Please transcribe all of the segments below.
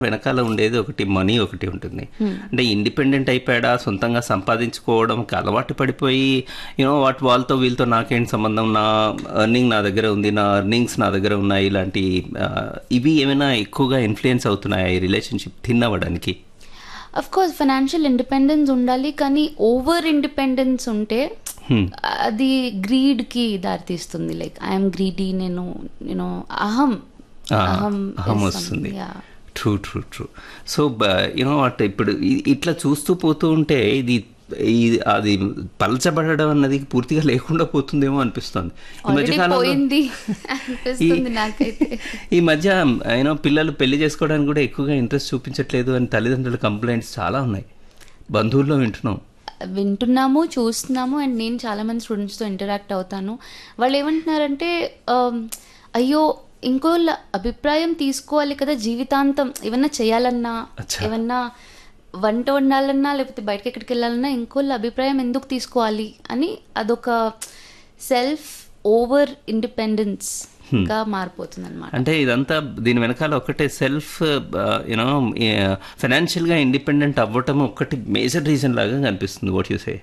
వెనకాల ఉండేది ఒకటి మనీ ఒకటి ఉంటుంది అంటే ఇండిపెండెంట్ అయిపోయాడా సొంతంగా సంపాదించుకోవడంకి అలవాటు పడిపోయి యూనో వాట్ వాళ్ళతో వీళ్ళతో నాకేంటి సంబంధం నా ఎర్నింగ్ నా దగ్గర ఉంది నా ఎర్నింగ్స్ నా దగ్గర ఉన్నాయి ఇలాంటి ఆ, ఇవి ఏమైనా ఎక్కువగా ఇన్ఫ్లుయెన్స్ అవుతున్నాయా ఈ రిలేషన్షిప్ థిన్ అవ్వడానికి అఫ్ కోర్స్ ఫైనాన్షియల్ ఇండిపెండెన్స్ ఉండాలి కానీ ఓవర్ ఇండిపెండెన్స్ ఉంటే అది గ్రీడ్కి దారితీస్తుంది లైక్ ఐఎమ్ గ్రీడీ నేను నేను అహం ఆ, అహం అహం is వస్తుంది something, yeah. True true true so you know what ఇప్పుడు ఇ- ఇట్లా చూస్తూ పోతూ ఉంటే ఇది ఇది అది పలచబడడం అన్నది పూర్తిగా లేకుండా పోతుందేమో అనిపిస్తుంది ఈ మధ్య Already కాలంలో పోయింది అనిపిస్తుంది నాకైతే ఈ మధ్య యూనో పిల్లలు పెళ్లి చేసుకోవడానికి కూడా ఎక్కువగా ఇంట్రెస్ట్ చూపించట్లేదు అని తల్లిదండ్రుల కంప్లైంట్స్ చాలా ఉన్నాయి బంధువుల్లో వింటున్నాం వింటున్నాము చూస్తున్నాము అండ్ నేను చాలా మంది స్టూడెంట్స్తో ఇంటరాక్ట్ అవుతాను వాళ్ళు ఏమంటున్నారంటే um, అయ్యో ఇంకోళ్ళ అభిప్రాయం తీసుకోవాలి కదా జీవితాంతం ఏమన్నా చేయాలన్నా అచ్చా. ఏమన్నా వంట వండాలన్నా లేకపోతే బయటకి ఎక్కడికి వెళ్ళాలన్నా ఇంకోళ్ళ అభిప్రాయం ఎందుకు తీసుకోవాలి అని అదొక సెల్ఫ్ ఓవర్ ఇండిపెండెన్స్ గా మారిపోతుంది అనమాట అంటే ఇదంతా దీని వెనకాల ఒకటే సెల్ఫ్ యూనో ఫైనాన్షియల్గా ఇండిపెండెంట్ అవ్వటం ఒకటి మేజర్ రీజన్ లాగా కనిపిస్తుంది what you say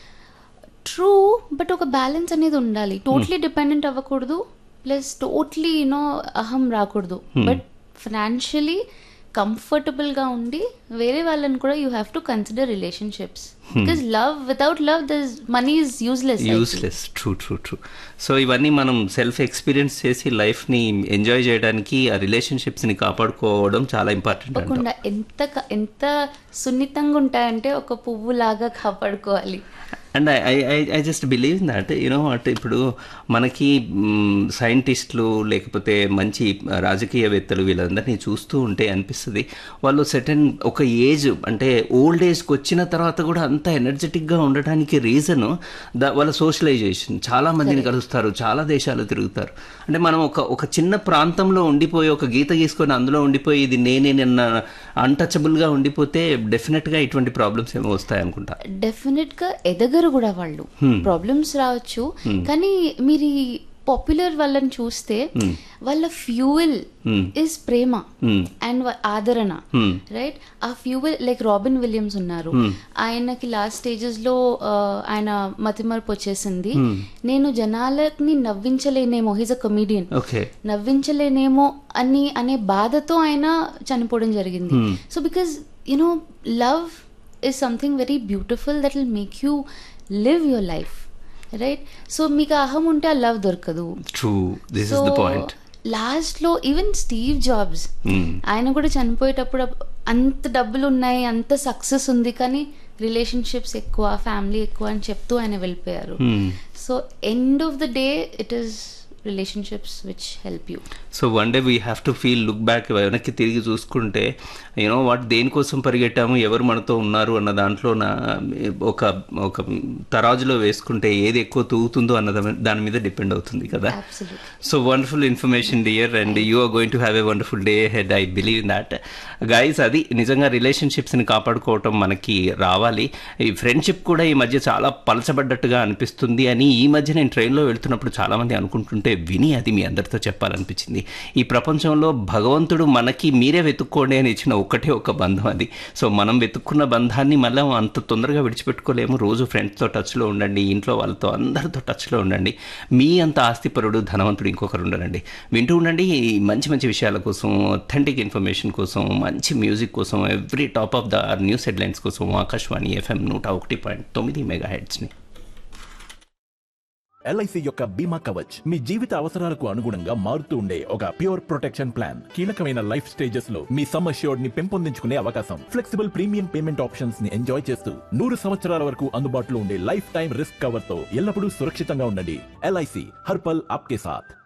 true but ఒక బ్యాలెన్స్ అనేది ఉండాలి టోటలీ డిపెండెంట్ అవ్వకూడదు ప్లస్ టోటలీ యూనో అహం రాకూడదు బట్ ఫైనాన్షియలీ కంఫర్టబుల్గా ఉండి వేరే వాళ్ళని కూడా you have to consider relationships because love without love thus money is useless useless true true true so ఇవన్నీ మనం సెల్ఫ్ ఎక్స్పీరియన్స్ చేసి లైఫ్ని ఎంజాయ్ చేయడానికి ఆ రిలేషన్షిప్స్ని కాపాడుకోవడం చాలా ఇంపార్టెంట్ అంట తప్పకుండా ఎంత క- ఎంత సున్నితంగా ఉంటాయంటే ఒక పువ్వు లాగా కాపాడుకోవాలి and I I I just believe that you know అంటే ఇప్పుడు మనకి సైంటిస్టులు లేకపోతే మంచి రాజకీయవేత్తలు వీళ్ళందరినీ చూస్తూ ఉంటే అనిపిస్తుంది వాళ్ళు సెటన్ ఒక ఏజ్ అంటే ఓల్డ్ ఏజ్కి వచ్చిన తర్వాత కూడా అంత ఎనర్జెటిక్గా ఉండడానికి రీజన్ ద వాళ్ళ సోషలైజేషన్ చాలా మందిని కలుస్తారు చాలా దేశాలు తిరుగుతారు అంటే మనం ఒక ఒక చిన్న ప్రాంతంలో ఉండిపోయి ఒక గీత గీసుకొని అందులో ఉండిపోయి ఇది నేనే నిన్న అన్టచబుల్గా ఉండిపోతే డెఫినెట్గా ఇటువంటి ప్రాబ్లమ్స్ ఏమో వస్తాయి అనుకుంటా డెఫినెట్ గా ఎదగరు కూడా వాళ్ళు ప్రాబ్లమ్స్ రావచ్చు కానీ మీరు పాపులర్ వాళ్ళని చూస్తే వాళ్ళ ఫ్యూయల్ ఇస్ ప్రేమ అండ్ ఆదరణ రైట్ ఆ ఫ్యూయల్ లైక్ రాబిన్ విలియమ్స్ ఉన్నారు ఆయనకి లాస్ట్ స్టేజెస్ లో ఆ, ఆయన మతిమరుపు వచ్చేసింది నేను జనాలని నవ్వించలేనేమో హీజ్ అ కమీడియన్ ఓకే నవ్వించలేనేమో అని అనే బాధతో ఆయన చనిపోవడం జరిగింది so because you know love is something very beautiful that will make you live your life right so మీకు ఆ అహం ఉంటే ఆ లవ్ దొరకదు true this so is the point last లో ఈవెన్ స్టీవ్ జాబ్స్ ఆయన కూడా చనిపోయేటప్పుడు అంత డబ్బులు ఉన్నాయి అంత సక్సెస్ ఉంది కానీ రిలేషన్షిప్స్ ఎక్కువ ఫ్యామిలీ ఎక్కువ అని చెప్తూ ఆయన వెళ్ళిపోయారు so end of the day it is relationships which help you so one day we have to feel look back వెనక్కి తిరిగి చూసుకుంటే యూనో వాట్ దేనికోసం పరిగెట్టాము ఎవరు మనతో ఉన్నారు అన్న దాంట్లో నా ఒక ఒక తరాజులో వేసుకుంటే ఏది ఎక్కువ తూగుతుందో అన్న దాని- దాని మీద డిపెండ్ అవుతుంది కదా Absolutely. So wonderful information dear and you are going to have a wonderful day ahead I believe that guys అది నిజంగా రిలేషన్షిప్స్ని కాపాడుకోవటం మనకి రావాలి ఈ ఫ్రెండ్షిప్ కూడా ఈ మధ్య చాలా పలచబడ్డట్టుగా అనిపిస్తుంది అని ఈ మధ్య నేను ట్రైన్లో వెళ్తున్నప్పుడు చాలామంది అనుకుంటుంటే విని అది మీ అందరితో చెప్పాలనిపించింది ఈ ప్రపంచంలో భగవంతుడు మనకి మీరే వెతుక్కోండి అని ఇచ్చిన ఒకటే ఒక బంధం అది సో మనం వెతుక్కున్న బంధాన్ని మళ్ళీ అంత తొందరగా విడిచిపెట్టుకోలేము రోజు ఫ్రెండ్స్తో టచ్లో ఉండండి ఇంట్లో వాళ్ళతో అందరితో టచ్లో ఉండండి మీ అంత ఆస్తిపరుడు ధనవంతుడు ఇంకొకరు ఉండరండి వింటూ ఉండండి ఈ మంచి మంచి విషయాల కోసం అథెంటిక్ ఇన్ఫర్మేషన్ కోసం మంచి మ్యూజిక్ కోసం every top of the news headlines కోసం ఆకాశవాణి ఎఫ్ఎం నూట ఒకటి పాయింట్ తొమ్మిది మెగా హెడ్స్ని ఎల్ఐసి యొక్క బీమా కవచ్ మీ జీవిత అవసరాలకు అనుగుణంగా మారుతూ ఉండే ఒక ప్యూర్ ప్రొటెక్షన్ ప్లాన్ కీలకమైన లైఫ్ స్టేజెస్ లో మీ సమ్ అష్యూర్డ్ ని పెంపొందించుకునే అవకాశం ఫ్లెక్సిబుల్ ప్రీమియం పేమెంట్ ఆప్షన్స్ ని ఎంజాయ్ చేస్తూ నూరు సంవత్సరాల వరకు అందుబాటులో ఉండే లైఫ్ టైం రిస్క్ కవర్ తో ఎల్లప్పుడూ సురక్షితంగా ఉండండి ఎల్ఐసి హర్పల్ ఆప్కే సాథ్